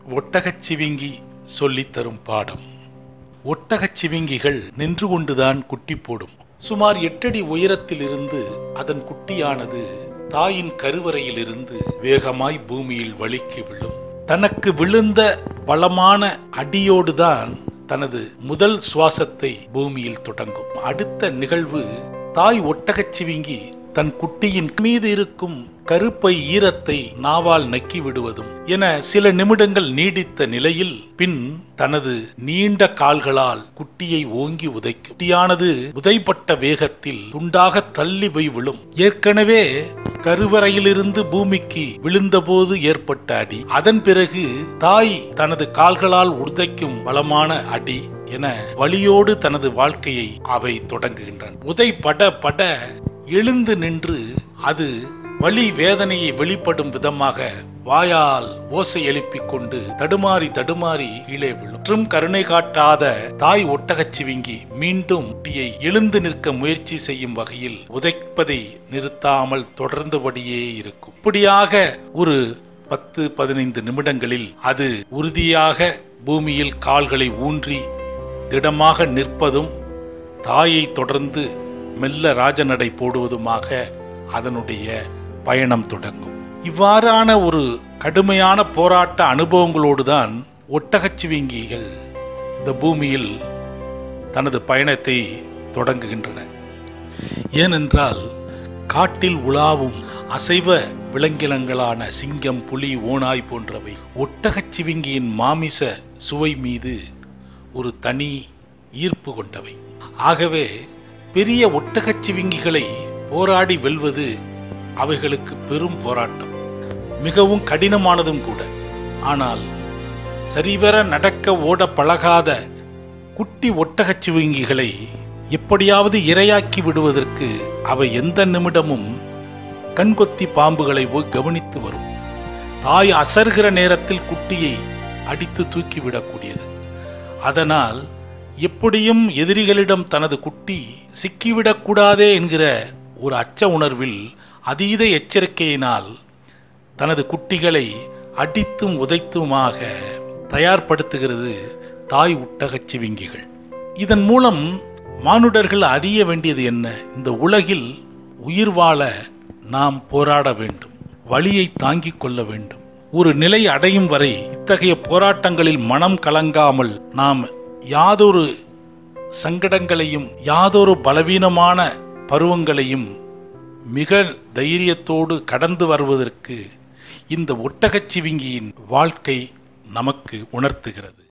ஒட்டகச்சிவிங்கி சொல்லித் தரும் பாடம் ஒட்டகச்சிவிங்கிகள் நின்று கொண்டுதான் குட்டி போடும் சுமார் எட்டடி உயரத்தில் இருந்து அதன் குட்டியானது தாயின் கருவறையிலிருந்து வேகமாய் பூமியில் வலிக்கு விழும் தனக்கு விழுந்த பலமான அடியோடுதான் தனது முதல் சுவாசத்தை பூமியில் தொடங்கும் அடுத்த நிகழ்வு தாய் ஒட்டகச்சிவிங்கி தன் குட்டியின் மீது இருக்கும் கருப்பை ஈரத்தை நாவால் நக்கி விடுவதும் என சில நிமிடங்கள் நீடித்த நிலையில் பின் தனது நீண்ட கால்களால் குட்டியை ஓங்கி உதைக்கும் குட்டியானது உதைப்பட்ட வேகத்தில் துண்டாக தள்ளி போய் விழும் ஏற்கனவே கருவறையிலிருந்து பூமிக்கு விழுந்தபோது ஏற்பட்ட அடி அதன் பிறகு தாய் தனது கால்களால் உதைக்கும் பலமான அடி என வலியோடு தனது வாழ்க்கையை அவை தொடங்குகின்றன உதை பட பட எழுந்து நின்று அது வலி வேதனையை வெளிப்படும் விதமாக வாயால் ஓசை எழுப்பிக் கொண்டு தடுமாறி தடுமாறி கீழே விழும் மற்றும் கருணை காட்டாத தாய் ஒட்டகச்சிவிங்கி மீண்டும் குட்டியை எழுந்து நிற்க முயற்சி செய்யும் வகையில் உதைப்பதை நிறுத்தாமல் தொடர்ந்தபடியே இருக்கும் இப்படியாக ஒரு பத்து பதினைந்து நிமிடங்களில் அது உறுதியாக பூமியில் கால்களை ஊன்றி திடமாக நிற்பதும் தாயை தொடர்ந்து மெல்ல ராஜநடை போடுவதுமாக அதனுடைய பயணம் தொடங்கும் இவ்வாறான ஒரு கடுமையான போராட்ட அனுபவங்களோடுதான் ஒட்டகச்சிவிங்கிகள் இந்த பூமியில் தனது பயணத்தை தொடங்குகின்றன ஏனென்றால் காட்டில் உலாவும் அசைவ விலங்கினங்களான சிங்கம் புலி ஓனாய் போன்றவை ஒட்டகச்சிவிங்கியின் மாமிச சுவை மீது ஒரு தனி ஈர்ப்பு கொண்டவை ஆகவே பெரிய ஒட்டகச்சிவிங்கிகளை போராடி வெல்வது அவைகளுக்கு பெரும் போராட்டம் மிகவும் கடினமானதும் கூட ஆனால் சரிவர நடக்க ஓட பழகாத குட்டி ஒட்டகச்சிவிங்கிகளை எப்படியாவது இரையாக்கி விடுவதற்கு அவை எந்த நிமிடமும் கண்கொத்தி பாம்புகளை போய் கவனித்து வரும் தாய் அசர்கிற நேரத்தில் குட்டியை அடித்து தூக்கிவிடக்கூடியது அதனால் எப்படியும் எதிரிகளிடம் தனது குட்டி சிக்கிவிடக்கூடாதே என்கிற ஒரு அச்ச உணர்வில் அதீத எச்சரிக்கையினால் தனது குட்டிகளை அடித்தும் உதைத்துமாக தயார்படுத்துகிறது தாய் உட்டகச் சிவிங்கிகள் இதன் மூலம் மானுடர்கள் அறிய வேண்டியது என்ன இந்த உலகில் உயிர் வாழ நாம் போராட வேண்டும் வழியை தாங்கிக் கொள்ள வேண்டும் ஒரு நிலை அடையும் வரை இத்தகைய போராட்டங்களில் மனம் கலங்காமல் நாம் யாதொரு சங்கடங்களையும் யாதொரு பலவீனமான பருவங்களையும் மிக தைரியத்தோடு கடந்து வருவதற்கு இந்த ஒட்டகச்சிவிங்கியின் வாழ்க்கை நமக்கு உணர்த்துகிறது